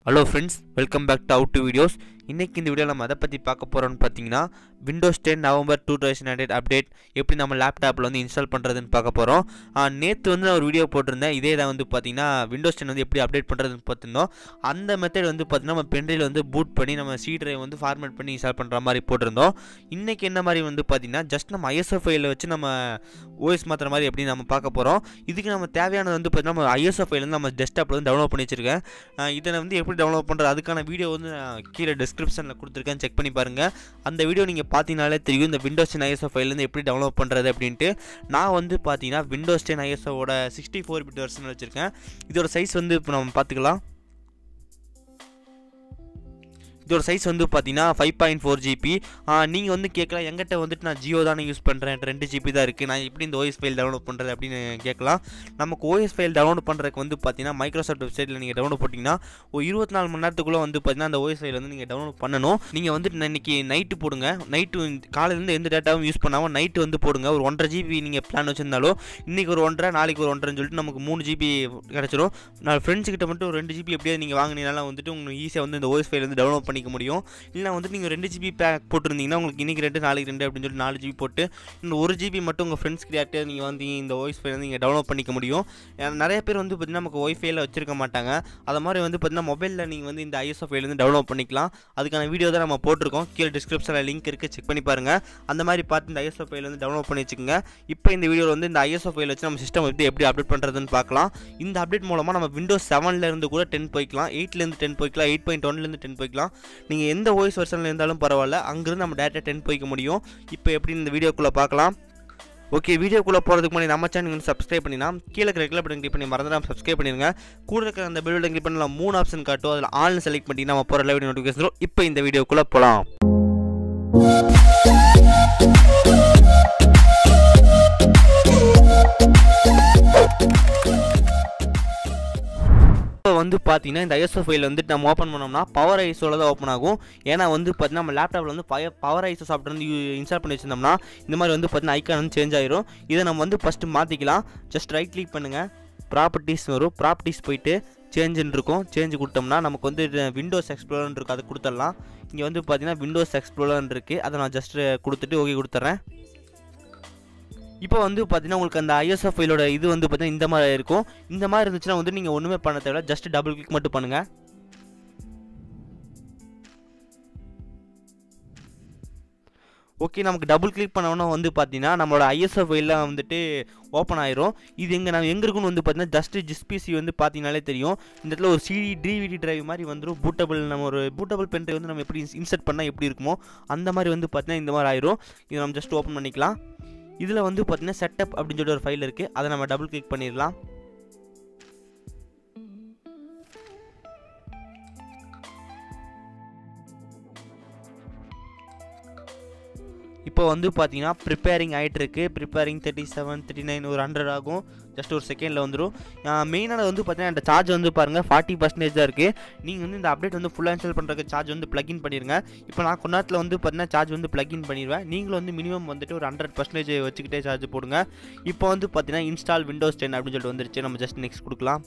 hello friends welcome back to out to videos இன்றைக்கி இந்த வீடியோவில் நம்ம எதை பற்றி பார்க்க போகிறோம்னு பார்த்தீங்கன்னா Windows ten November two thousand hundred update எப்படி நம்ம லேப்டாப்பில் வந்து இன்ஸ்டால் பண்ணுறதுன்னு பார்க்க போகிறோம் நேற்று வந்து நான் ஒரு வீடியோ போட்டிருந்தேன் இதே தான் வந்து பார்த்தீங்கன்னா விண்டோஸ் டென் வந்து எப்படி அப்டேட் பண்ணுறதுன்னு பார்த்துருந்தோம் அந்த மெத்தட் வந்து பார்த்தீங்கன்னா நம்ம பென்ட்ரைவில் வந்து பூட் பண்ணி நம்ம சி டிரைவ் வந்து ஃபார்மேட் பண்ணி இன்ஸ்டால் பண்ணுற மாதிரி போட்டிருந்தோம் இன்றைக்கி என்ன மாதிரி வந்து பார்த்தீங்கன்னா ஜஸ்ட் நம்ம ஐஎஸ்எஃப் ஃபைலில் வச்சு நம்ம ஓஎஸ் மாற்றுற மாதிரி எப்படி நம்ம பார்க்க போகிறோம் இதுக்கு நம்ம தேவையானது வந்து பார்த்தீங்கன்னா நம்ம ஐஎஸ்எஃப் ஃபைல் வந்து நம்ம டெஸ்க்டாப்பில் வந்து டவுன்லோட் பண்ணி வச்சிருக்கேன் அஹ் இதை வந்து எப்படி டவுன்லோட் பண்ணுறது அதுக்கான வீடியோ வந்து நான் கீழே டிஸ்கிரிப்ஷனில் கொடுத்துருக்கேன் செக் பண்ணி பாருங்கள் அந்த வீடியோ நீங்கள் பார்த்தீங்கனாலே தெரியும் இந்த விண்டோஸ் டென் ஐஎஸ்எஃப் ஃபைல்லேருந்து எப்படி டவுன்லோட் பண்ணுறது அப்படின்ட்டு நான் வந்து பார்த்தீங்கன்னா விண்டோஸ் டென் ஐஎஸ்ஓட சிக்ஸ்டி ஃபோர் பிட் வெர்ஷன் வச்சுருக்கேன் இதோட சைஸ் வந்து இப்போ நம்ம பார்த்துக்கலாம் இதோட சைஸ் வந்து பார்த்தீங்கன்னா ஃபைவ் பாயிண்ட் ஃபோர் ஜிபி நீங்கள் வந்து கேட்கலாம் எங்கிட்ட வந்துட்டு நான் ஜியோ தானே யூஸ் பண்ணுறேன் ரெண்டு ஜிபி தான் இருக்குது நான் எப்படி இந்த ஓஎஸ் ஃபைல் டவுன்லோட் பண்ணுறது அப்படின்னு கேட்கலாம் நமக்கு ஓஎஸ் ஃபைல் டவுன்லோட் பண்ணுறதுக்கு வந்து பார்த்தீங்கன்னா மைக்ரோசாஃப்ட் வெப்சைட்டில் நீங்கள் டவுன்லோட் போட்டிங்கன்னா ஒரு இருபத்தி நாலு மணி நேரத்துக்குள்ளே வந்து பார்த்தீங்கன்னா அந்த ஓஎஸ் ஃபைல் வந்து நீங்கள் டவுன்லோட் பண்ணணும் நீங்கள் வந்துட்டு இன்னைக்கு நைட்டு போடுங்க நைட்டு காலையிலேருந்து எந்த டேட்டாவும் யூஸ் பண்ணாமல் நைட்டு வந்து போடுங்க ஒரு ஒன்றரை ஜிபி நீங்கள் பிளான் வச்சிருந்தாலும் இன்றைக்கி ஒரு ஒன்றரை நாளைக்கு ஒரு ஒன்றரைன்னு சொல்லிட்டு நமக்கு மூணு ஜிபி கிடச்சிரும் நான் ஃப்ரெண்ட்ஸ் கிட்ட மட்டும் ஒரு ரெண்டு ஜிபி எப்படியாவது நீங்கள் வாங்கினீங்கனால வந்துட்டு உங்களுக்கு ஈஸியாக வந்து இந்த ஓஎஸ் ஃபைல் வந்து டவுன்லோட் பண்ணிக்க முடியும் இல்லை வந்துட்டு நீங்கள் ரெண்டு ஜிபி பேக் போட்டிருந்தீங்கன்னா உங்களுக்கு இன்றைக்கி ரெண்டு நாளைக்கு ரெண்டு அப்படின்னு சொல்லி நாலு ஜிபி போட்டு இந்த ஒரு ஜிபி மட்டும் உங்கள் ஃப்ரெண்ட்ஸ் கிட்ட நீங்கள் வந்து இந்த ஓஎஸ் ஃபைல் வந்து நீங்கள் டவுன்லோட் பண்ணிக்க முடியும் ஏன்னா நிறைய பேர் வந்து பார்த்திங்கன்னா நமக்கு ஒய்ஃபைல வச்சிருக்க மாட்டாங்க அது மாதிரி வந்து பார்த்திங்கன்னா மொபைலில் நீங்கள் வந்து இந்த ஐஎஸ்ஓ ஃபைல் வந்து டவுன்லோட் பண்ணிக்கலாம் அதுக்கான வீடியோ தான் நம்ம போட்டிருக்கோம் கீழே டிஸ்கிரிப்ஷனில் லிங்க் இருக்குது செக் பண்ணி பாருங்கள் அந்த மாதிரி பார்த்து இந்த ஐஎஸ்ஓ ஃபைல் வந்து டவுன்லோட் பண்ணி வச்சுக்கோங்க இப்போ இந்த வீடியோவில் வந்து இந்த ஐஎஸ்ஓ ஃபைல் வச்சு நம்ம சிஸ்டம் வந்து எப்படி அப்டேட் பண்ணுறதுன்னு பார்க்கலாம் இந்த அப்டேட் மூலமாக நம்ம விண்டோஸ் செவன்லேருந்து கூட டென் போய்க்கலாம் எயிட்லேருந்து டென் போய்க்கலாம் எயிட் பாயிண்ட் ஒன்லேருந்து டென் போய்க்கலாம் நீங்கள் எந்த ஓஎஸ் வெர்ஷனில் இருந்தாலும் பரவாயில்ல அங்கேருந்து நம்ம டேட்டா டென் போய்க்க முடியும் இப்போ எப்படி இந்த வீடியோக்குள்ளே பார்க்கலாம் ஓகே வீடியோக்குள்ளே போகிறதுக்கு முன்னாடி நம்ம சேனல் வந்து சப்ஸ்கிரைப் பண்ணினா கீழே இருக்கிற கிளப் பட்டன் கிளிக் பண்ணி மறந்துடாம சப்ஸ்கிரைப் பண்ணிருங்க கூட இருக்கிற அந்த பெல் பட்டன் கிளிக் பண்ணல மூணு ஆப்ஷன் காட்டும் அதில் ஆன்லைன் செலக்ட் பண்ணி நம்ம போகிற வீடியோ நோட்டிஃபிகேஷன் வரும் இப்போ இந்த வீடியோக்குள்ளே போகலாம் இப்போ வந்து பார்த்தீங்கன்னா இந்த ஐஎஸ்ஓ ஃபைல் வந்துட்டு நம்ம ஓப்பன் பண்ணோம்னா பவர் ஐஸோட தான் ஓப்பன் ஆகும் ஏன்னா வந்து பார்த்தீங்கன்னா நம்ம லேப்டாப்பில் வந்து பய பவர் ஐஸோ சாஃப்ட்வேர் வந்து இன்ஸ்டால் பண்ணி வச்சிருந்தோம்னா இந்த மாதிரி வந்து பார்த்தீங்கன்னா ஐக்கான் வந்து சேஞ்ச் ஆயிரும் இதை நம்ம வந்து ஃபஸ்ட்டு மாற்றிக்கலாம் ஜஸ்ட் ரைட் கிளிக் பண்ணுங்கள் ப்ராப்பர்ட்டிஸ் வரும் ப்ராப்பர்ட்டிஸ் போயிட்டு சேஞ்சுன்னு இருக்கும் சேஞ்ச் கொடுத்தோம்னா நமக்கு வந்து விண்டோஸ் எக்ஸ்ப்ளோரன் இருக்குது அதை கொடுத்துடலாம் இங்கே வந்து பார்த்தீங்கன்னா விண்டோஸ் எக்ஸ்ப்ளோரன் இருக்குது அதை நான் ஜஸ்ட் கொடுத்துட்டு ஓகே கொடுத்துட்றேன் இப்போ வந்து பார்த்தீங்கன்னா உங்களுக்கு அந்த ஐஎஸ்எஃப் ஃபைலோட இது வந்து பார்த்தீங்கன்னா இந்த மாதிரி இருக்கும் இந்த மாதிரி இருந்துச்சுன்னா வந்து நீங்கள் ஒன்றுமே பண்ண தேவையில்ல ஜஸ்ட் டபுள் கிளிக் மட்டும் பண்ணுங்கள் ஓகே நமக்கு டபுள் கிளிக் பண்ணோன்னா வந்து பார்த்தீங்கன்னா நம்மளோட ஐஎஸ்எஃப் ஃபைலில் வந்துட்டு ஓப்பன் ஆயிரும் இது எங்கே நம்ம எங்கே இருக்குன்னு வந்து பார்த்தீங்கன்னா ஜஸ்ட் ஜிஸ்பிசி வந்து பார்த்தீங்கனாலே தெரியும் இந்த இடத்துல ஒரு சிடி டிவிடி டிரைவ் மாதிரி வந்துடும் பூட்டபிள் நம்ம ஒரு பூட்டபிள் பென் வந்து நம்ம எப்படி இன்சர்ட் பண்ணால் எப்படி இருக்குமோ அந்த மாதிரி வந்து பார்த்தீங்கன்னா இந்த மாதிரி ஆயிரும் இதை நம்ம ஜஸ்ட் ஓப்பன் பண்ணிக்கலாம் இதில் வந்து பார்த்தீங்கன்னா செட்டப் அப்படின்னு சொல்லிட்டு ஒரு ஃபைல் இருக்குது அதை நம்ம டபுள் கிளிக் பண்ணிடலாம் இப்போ வந்து பார்த்தீங்கன்னா ப்ரிப்பேரிங் ஆகிட்டு இருக்கு preparing thirty seven thirty nine ஒரு ஹண்ட்ரட் ஆகும் ஜஸ்ட் ஒரு செகண்டில் வந்துடும் மெயினாக வந்து பார்த்தீங்கன்னா இந்த சார்ஜ் வந்து பாருங்கள் ஃபார்ட்டி பர்சன்டேஜ் தான் இருக்குது நீங்கள் வந்து இந்த அப்டேட் வந்து ஃபுல்லாக இன்ஸ்டால் பண்ணுறதுக்கு சார்ஜ் வந்து ப்ளக்இன் பண்ணிடுங்க இப்போ நான் கொஞ்ச நேரத்தில் வந்து பார்த்தீங்கன்னா சார்ஜ் வந்து ப்ளக்இன் பண்ணிடுவேன் நீங்களும் வந்து மினிமம் வந்துட்டு ஒரு ஹண்ட்ரட் பர்சன்டேஜ் வச்சுக்கிட்டே சார்ஜ் போடுங்க இப்போ வந்து பார்த்தீங்கன்னா இன்ஸ்டால் விண்டோஸ் டென் அப்படின்னு சொல்லிட்டு வந்துருச்சு நம்ம ஜஸ்ட் நெக்ஸ்ட் கொடுக்கலாம்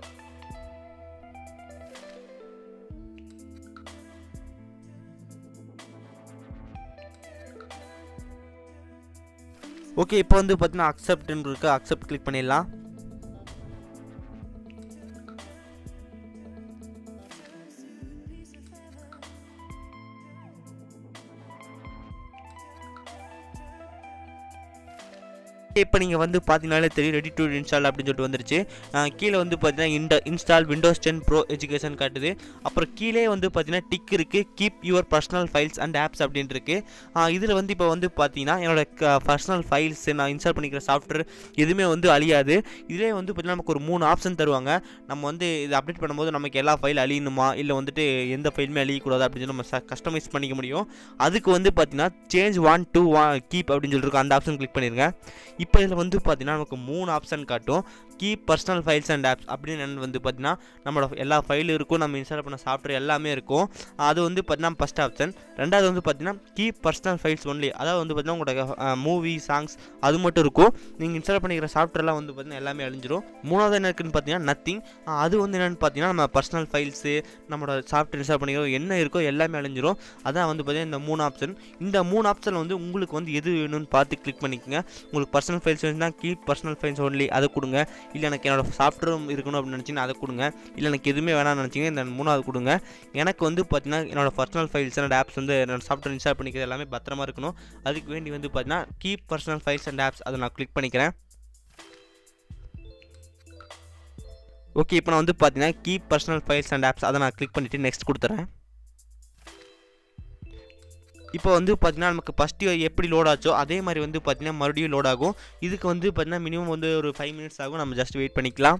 ஓகே இப்போ வந்து பார்த்தீங்கன்னா அக்செப்ட்னு இருக்குது அக்செப்ட் கிளிக் பண்ணிடலாம் இப்போ நீங்கள் வந்து பார்த்தீங்கனாலே தெரியும் ரெடி டு இன்ஸ்டால் அப்படின்னு சொல்லிட்டு வந்துருச்சு அஹ் கீழே வந்து பார்த்தீங்கன்னா இன்ட install Windows ten pro education காட்டுது அப்புறம் கீழே வந்து பார்த்தீங்கன்னா டிக் இருக்குது keep your personal files and apps அப்படின்னு இருக்கு இதில் வந்து இப்போ வந்து பார்த்தீங்கன்னா என்னோட பர்சனல் ஃபைல்ஸ் நான் இன்ஸ்டால் பண்ணிக்கிற சாஃப்ட்வேர் எதுவுமே வந்து அழியாது இதிலே வந்து பார்த்தீங்கன்னா நமக்கு ஒரு மூணு ஆப்ஷன் தருவாங்க நம்ம வந்து இது அப்டேட் பண்ணும்போது நமக்கு எல்லா ஃபைல் அழியணுமா இல்லை வந்துட்டு எந்த ஃபைலுமே அழியக்கூடாது அப்படின்னு சொல்லி நம்ம கஸ்டமைஸ் பண்ணிக்க முடியும் அதுக்கு வந்து பார்த்தீங்கன்னா சேஞ்ச் ஒன் டூ வா கீப் அப்படின்னு சொல்லிட்டு அந்த ஆப்ஷன் கிளிக் பண்ணிடுங்க இப்போ இதில் வந்து பார்த்தீங்கன்னா நமக்கு மூணு ஆப்ஷன் காட்டும் keep personal files and apps அப்படின்னு என்னன்னு வந்து பார்த்தீங்கன்னா நம்மளோட எல்லா ஃபைலும் இருக்கும் நம்ம இன்ஸ்டால் பண்ண சாஃப்ட்வேர் எல்லாமே இருக்கும் அது வந்து பார்த்தீங்கன்னா ஃபஸ்ட் ஆப்ஷன் ரெண்டாவது வந்து பார்த்தீங்கன்னா கீ பர்சனல் ஃபைல்ஸ் ஒன்லி அதாவது வந்து பார்த்தீங்கன்னா உங்களோட மூவி சாங்ஸ் அது மட்டும் இருக்கும் நீங்கள் இன்ஸ்டால் பண்ணிக்கிற சாஃப்ட்வேர்லாம் வந்து பார்த்தீங்கன்னா எல்லாமே அழிஞ்சிரும் மூணாவது என்ன இருக்குன்னு பார்த்தீங்கன்னா நத்திங் அது வந்து என்னென்னு பார்த்தீங்கன்னா நம்ம பர்சனல் ஃபைல்ஸு நம்மளோட சாஃப்ட்வேர் இன்ஸ்டால் பண்ணிக்கிறோம் என்ன இருக்கோ எல்லாமே அழிஞ்சிரும் அதான் வந்து பார்த்தீங்கன்னா இந்த மூணு ஆப்ஷன் இந்த மூணு ஆப்ஷன் வந்து உங்களுக்கு வந்து எது வேணும்னு பார்த்து கிளிக் பண்ணிக்கோங்க உங்களுக்கு பர்சனல் ஃபைல்ஸ் வேணும்னா கீப் பர்சனல் ஃபைல்ஸ் ஒன்லி அதை கொடுங்க இல்லை எனக்கு என்னோட சாஃப்ட்வேர் இருக்கணும் அப்படின்னு நினச்சிங்கன்னா அதை கொடுங்க இல்லை எனக்கு எதுவுமே வேணாம்னு நினச்சிங்க இந்த மூணாவது கொடுங்க எனக்கு வந்து பார்த்தீங்கன்னா என்னோட பர்சனல் ஃபைல்ஸ் அண்ட் ஆப்ஸ் வந்து என்னோட சாஃப்ட்வேர் இன்ஸ்டால் பண்ணிக்கிறது எல்லாமே பத்திரமா இருக்கணும் அதுக்கு வேண்டி வந்து பார்த்தீங்கன்னா keep personal files and apps அதை நான் கிளிக் பண்ணிக்கிறேன் ஓகே இப்போ நான் வந்து பார்த்தீங்கன்னா keep personal files and apps அதை நான் கிளிக் பண்ணிவிட்டு நெக்ஸ்ட் கொடுத்துறேன் இப்போ வந்து பார்த்தீங்கன்னா நமக்கு ஃபஸ்ட்டு எப்படி லோட் ஆச்சோ அதே மாதிரி வந்து பார்த்தீங்கன்னா மறுபடியும் லோட் ஆகும் இதுக்கு வந்து பார்த்தீங்கன்னா மினிமம் வந்து ஒரு ஃபைவ் மினிட்ஸ் ஆகும் நம்ம ஜஸ்ட் வெயிட் பண்ணிக்கலாம்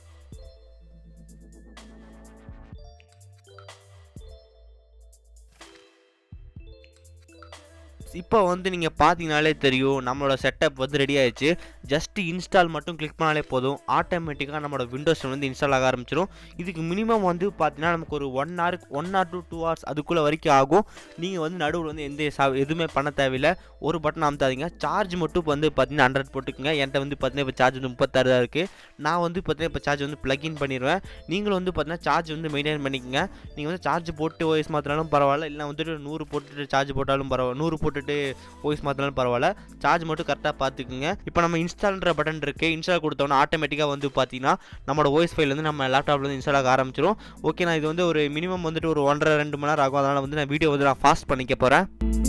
இப்போ வந்து நீங்கள் பார்த்தீங்கனாலே தெரியும் நம்மளோட செட்டப் வந்து ரெடி ஆயிடுச்சு ஜஸ்ட் இன்ஸ்டால் மட்டும் கிளிக் பண்ணாலே போதும் ஆட்டோமேட்டிக்காக நம்மளோட விண்டோஸ் வந்து இன்ஸ்டால் ஆக ஆரம்பிச்சிடும் இதுக்கு மினிமம் வந்து பார்த்தீங்கன்னா நமக்கு ஒரு one hour one or two two hours அதுக்குள்ளே வரைக்கும் ஆகும் நீங்கள் வந்து நடுவில் வந்து எந்த சா எதுவுமே பண்ண தேவையில்லை ஒரு பட்டன் அமுத்தாதீங்க சார்ஜ் மட்டும் வந்து பார்த்தீங்கன்னா ஹண்ட்ரட் போட்டுக்கோங்க என்கிட்ட வந்து பார்த்தீங்கன்னா இப்போ சார்ஜ் வந்து முப்பத்தாறு தான் இருக்குது நான் வந்து பார்த்தீங்கன்னா இப்போ சார்ஜ் வந்து ப்ளக்இன் பண்ணிடுவேன் நீங்களும் வந்து பார்த்தீங்கன்னா சார்ஜ் வந்து மெயின்டைன் பண்ணிக்கோங்க நீங்கள் வந்து சார்ஜ் போட்டு ஓஎஸ் மாற்றினாலும் பரவாயில்ல இல்லை வந்துட்டு நூறு போட்டுட்டு சார்ஜ் போட்டாலும் பரவாயில்ல நூறு போட்டுட்டு ஓஎஸ் மாற்றினாலும் பரவாயில்ல சார்ஜ் மட்டும் கரெக்டாக பார்த்துக்குங்க இப்போ நம்ம இன்ஸ்டால்ன்ற பட்டன் இருக்குது இன்ஸ்டால் கொடுத்தோன்னா ஆட்டோமேட்டிக்காக வந்து பார்த்தீங்கன்னா நம்மளோட ஓஎஸ் ஃபைல் வந்து நம்ம லேப்டாப்ல வந்து இன்ஸ்டால் ஆக ஆரம்பிச்சிடும் ஓகே நான் இது வந்து ஒரு மினிமம் வந்துட்டு ஒரு ஒன்றரை ரெண்டு மணி நேரம் ஆகும் அதனால் வந்து நான் வீடியோ வந்து நான் ஃபாஸ்ட் பண்ணிக்க போகிறேன்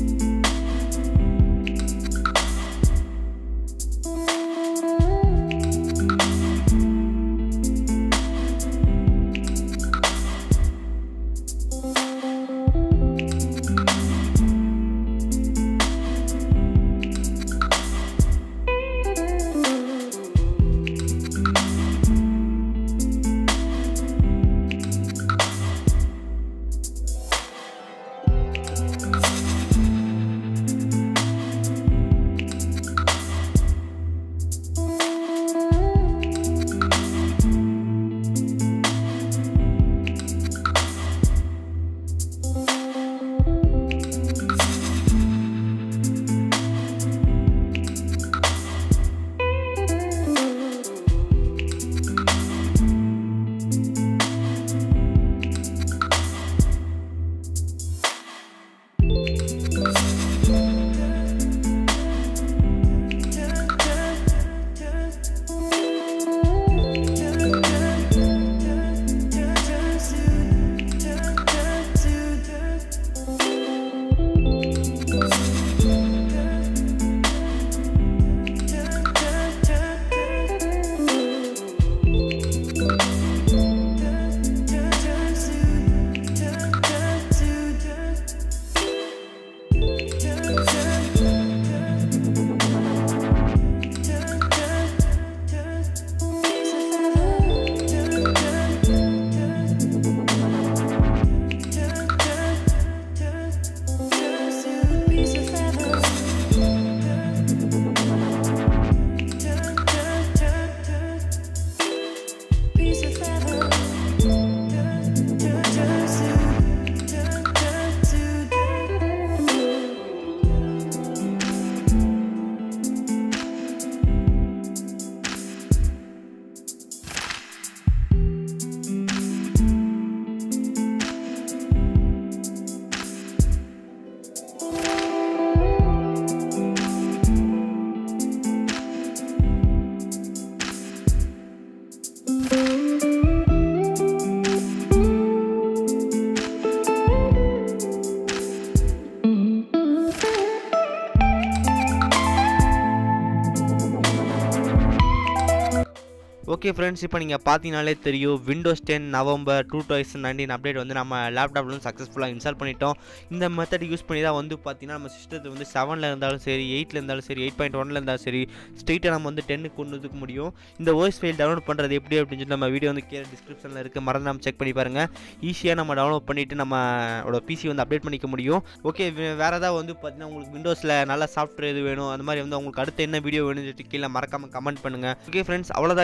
ஓகே ஃப்ரெண்ட்ஸ் இப்போ நீங்கள் பார்த்தீங்கனாலே தெரியும் Windows ten November two thousand nineteen update வந்து நம்ம லேப்டாப்ல வந்து சக்ஸஸ்ஃபுல்லாக இன்ஸ்டால் பண்ணிட்டோம் இந்த மெத்தட் யூஸ் பண்ணி தான் வந்து பார்த்தீங்கன்னா நம்ம சிஸ்டத்தை வந்து செவனில் இருந்தாலும் சரி எயிட்டில் இருந்தாலும் சரி எயிட் பாயிண்ட் ஒனில் இருந்தாலும் சரி ஸ்ட்ரெயிட்டாக நம்ம வந்து டென்னுக்கு கொண்டு வந்துக்க முடியும் இந்த ஓஎஸ் ஃபைல் டவுன்லோட் பண்ணுறது எப்படி அப்படின்னு சொல்லி நம்ம வீடியோ வந்து கீழே டிஸ்கிரிப்ஷனில் இருக்க மறந்து நம்ம செக் பண்ணி பாருங்கள் ஈஸியாக நம்ம டவுன்லோட் பண்ணிவிட்டு நம்மளோட பிசி வந்து அப்டேட் பண்ணிக்க முடியும் ஓகே வேறு ஏதாவது வந்து பார்த்தீங்கன்னா உங்களுக்கு விண்டோஸில் நல்ல சாஃப்ட்வேர் எது வேணும் அந்த மாதிரி வந்து உங்களுக்கு அடுத்து என்ன வீடியோ வேணும்னு சொல்லிட்டு கீழே மறக்காமல் கமெண்ட் பண்ணுங்கள் ஓகே ஃப்ரெண்ட்ஸ் அவ்வளோதான் இந்த வீடியோ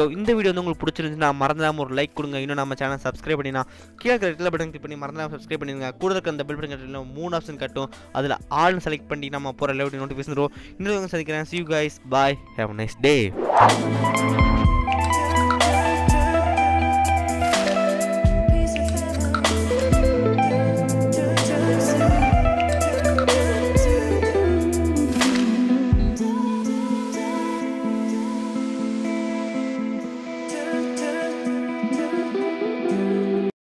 வீடியோ இந்த வீடியோ வந்து உங்களுக்கு பிடிச்சிருந்துச்சுன்னா மறந்துடாம ஒரு லைக் கொடுங்க இன்னும் நம்ம சேனல் சப்ஸ்கிரைப் பண்ணினா கீழே இருக்கிற பட்டன் கிளிக் பண்ணி மறந்துடாம சப்ஸ்கிரைப் பண்ணிடுங்க கூட இருக்க அந்த பெல் பட்டன் கட்டில மூணு ஆப்ஷன் கட்டும் அதில் ஆள்னு செலக்ட் பண்ணி நம்ம போகிற லெவல் நோட்டிஃபிகேஷன் வரும் இன்னொரு சந்திக்கிறேன் see you guys bye have nice day